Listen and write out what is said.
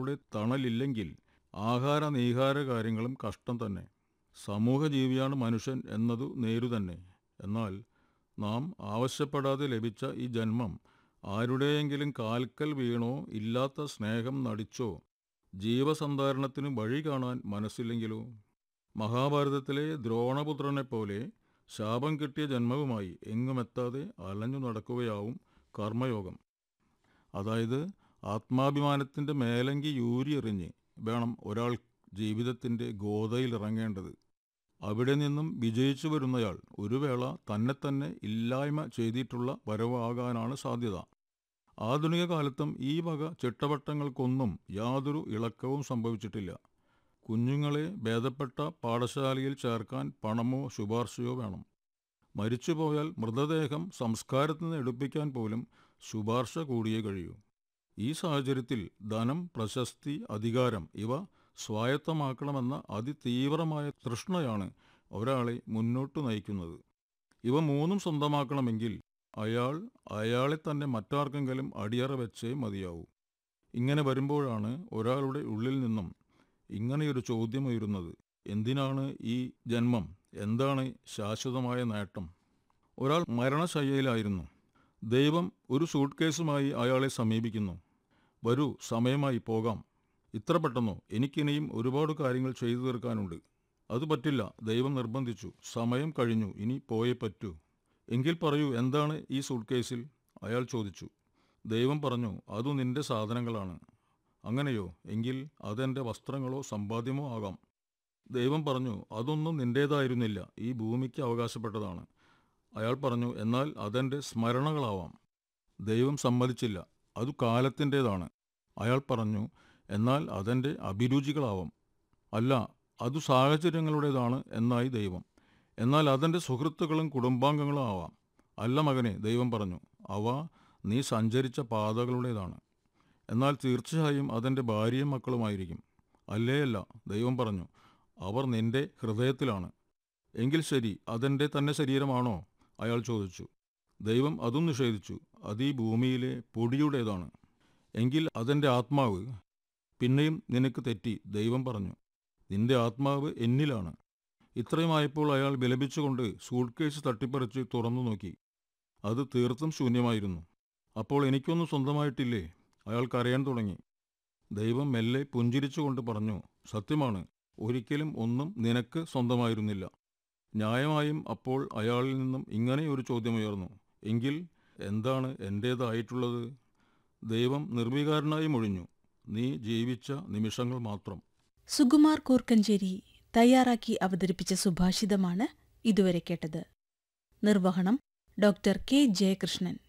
വൃക്ഷങ്ങളുടെ തണലില്ലെങ്കിൽ ആഹാര നീഹാര കാര്യങ്ങളും കഷ്ടം തന്നെ സമൂഹജീവിയാണ് മനുഷ്യൻ എന്നതു നേരു തന്നെ എന്നാൽ നാം ആവശ്യപ്പെടാതെ ലഭിച്ച ഈ ജന്മം ആരുടെയെങ്കിലും കാൽക്കൽ വീണോ ഇല്ലാത്ത സ്നേഹം നടിച്ചോ ജീവസന്ധാരണത്തിന് വഴി കാണാൻ മനസ്സില്ലെങ്കിലോ മഹാഭാരതത്തിലെ ദ്രോണപുത്രനെപ്പോലെ ശാപം കിട്ടിയ ജന്മവുമായി എങ്ങുമെത്താതെ അലഞ്ഞു നടക്കുകയാവും കർമ്മയോഗം അതായത് ആത്മാഭിമാനത്തിൻ്റെ മേലങ്കി യൂരിയെറിഞ്ഞ് വേണം ഒരാൾ ജീവിതത്തിൻ്റെ ഗോതയിലിറങ്ങേണ്ടത് അവിടെ നിന്നും വിജയിച്ചു വരുന്നയാൾ ഒരു വേള തന്നെ തന്നെ ഇല്ലായ്മ ചെയ്തിട്ടുള്ള വരവാകാനാണ് സാധ്യത ആധുനിക കാലത്തും ഈ വക ചിട്ടവട്ടങ്ങൾക്കൊന്നും യാതൊരു ഇളക്കവും സംഭവിച്ചിട്ടില്ല കുഞ്ഞുങ്ങളെ ഭേദപ്പെട്ട പാഠശാലയിൽ ചേർക്കാൻ പണമോ ശുപാർശയോ വേണം മരിച്ചുപോയാൽ മൃതദേഹം സംസ്കാരത്തിന് എടുപ്പിക്കാൻ പോലും ശുപാർശ കൂടിയേ കഴിയൂ ഈ സാഹചര്യത്തിൽ ധനം പ്രശസ്തി അധികാരം ഇവ സ്വായത്തമാക്കണമെന്ന അതിതീവ്രമായ തൃഷ്ണയാണ് ഒരാളെ മുന്നോട്ട് നയിക്കുന്നത് ഇവ മൂന്നും സ്വന്തമാക്കണമെങ്കിൽ അയാൾ അയാളെ തന്നെ മറ്റാർക്കെങ്കിലും അടിയറ വെച്ചേ മതിയാവൂ ഇങ്ങനെ വരുമ്പോഴാണ് ഒരാളുടെ ഉള്ളിൽ നിന്നും ഇങ്ങനെയൊരു ചോദ്യം ഉയരുന്നത് എന്തിനാണ് ഈ ജന്മം എന്താണ് ശാശ്വതമായ നേട്ടം ഒരാൾ മരണശയ്യയിലായിരുന്നു ദൈവം ഒരു സൂട്ട് കേസുമായി അയാളെ സമീപിക്കുന്നു വരൂ സമയമായി പോകാം ഇത്ര പെട്ടെന്നോ എനിക്കിനിയും ഒരുപാട് കാര്യങ്ങൾ ചെയ്തു തീർക്കാനുണ്ട് അത് പറ്റില്ല ദൈവം നിർബന്ധിച്ചു സമയം കഴിഞ്ഞു ഇനി പോയേ പറ്റൂ എങ്കിൽ പറയൂ എന്താണ് ഈ സൂട്ട് കേസിൽ അയാൾ ചോദിച്ചു ദൈവം പറഞ്ഞു അതു നിന്റെ സാധനങ്ങളാണ് അങ്ങനെയോ എങ്കിൽ അതെൻ്റെ വസ്ത്രങ്ങളോ സമ്പാദ്യമോ ആകാം ദൈവം പറഞ്ഞു അതൊന്നും നിന്റേതായിരുന്നില്ല ഈ ഭൂമിക്ക് അവകാശപ്പെട്ടതാണ് അയാൾ പറഞ്ഞു എന്നാൽ അതെൻ്റെ സ്മരണകളാവാം ദൈവം സമ്മതിച്ചില്ല അത് കാലത്തിൻ്റേതാണ് അയാൾ പറഞ്ഞു എന്നാൽ അതെൻ്റെ അഭിരുചികളാവാം അല്ല അത് സാഹചര്യങ്ങളുടേതാണ് എന്നായി ദൈവം എന്നാൽ അതെൻ്റെ സുഹൃത്തുക്കളും കുടുംബാംഗങ്ങളും ആവാം അല്ല മകനെ ദൈവം പറഞ്ഞു അവ നീ സഞ്ചരിച്ച പാതകളുടേതാണ് എന്നാൽ തീർച്ചയായും അതെൻ്റെ ഭാര്യയും മക്കളുമായിരിക്കും അല്ലേയല്ല ദൈവം പറഞ്ഞു അവർ നിന്റെ ഹൃദയത്തിലാണ് എങ്കിൽ ശരി അതെൻ്റെ തന്നെ ശരീരമാണോ അയാൾ ചോദിച്ചു ദൈവം അതും നിഷേധിച്ചു അത് ഈ ഭൂമിയിലെ പൊടിയുടേതാണ് എങ്കിൽ അതെൻ്റെ ആത്മാവ് പിന്നെയും നിനക്ക് തെറ്റി ദൈവം പറഞ്ഞു നിന്റെ ആത്മാവ് എന്നിലാണ് ഇത്രയുമായപ്പോൾ അയാൾ വിലപിച്ചുകൊണ്ട് സൂട്ട് കേസ് തട്ടിപ്പറിച്ച് തുറന്നു നോക്കി അത് തീർത്തും ശൂന്യമായിരുന്നു അപ്പോൾ എനിക്കൊന്നും സ്വന്തമായിട്ടില്ലേ അയാൾ കരയാൻ തുടങ്ങി ദൈവം മെല്ലെ പുഞ്ചിരിച്ചുകൊണ്ട് പറഞ്ഞു സത്യമാണ് ഒരിക്കലും ഒന്നും നിനക്ക് സ്വന്തമായിരുന്നില്ല ന്യായമായും അപ്പോൾ അയാളിൽ നിന്നും ഇങ്ങനെ ഒരു ചോദ്യമുയർന്നു എങ്കിൽ എന്താണ് എൻ്റേതായിട്ടുള്ളത് ദൈവം നിർവികാരനായി മൊഴിഞ്ഞു നീ ജീവിച്ച നിമിഷങ്ങൾ മാത്രം സുകുമാർ കൂർക്കഞ്ചേരി തയ്യാറാക്കി അവതരിപ്പിച്ച സുഭാഷിതമാണ് ഇതുവരെ കേട്ടത് നിർവഹണം ഡോക്ടർ കെ ജയകൃഷ്ണൻ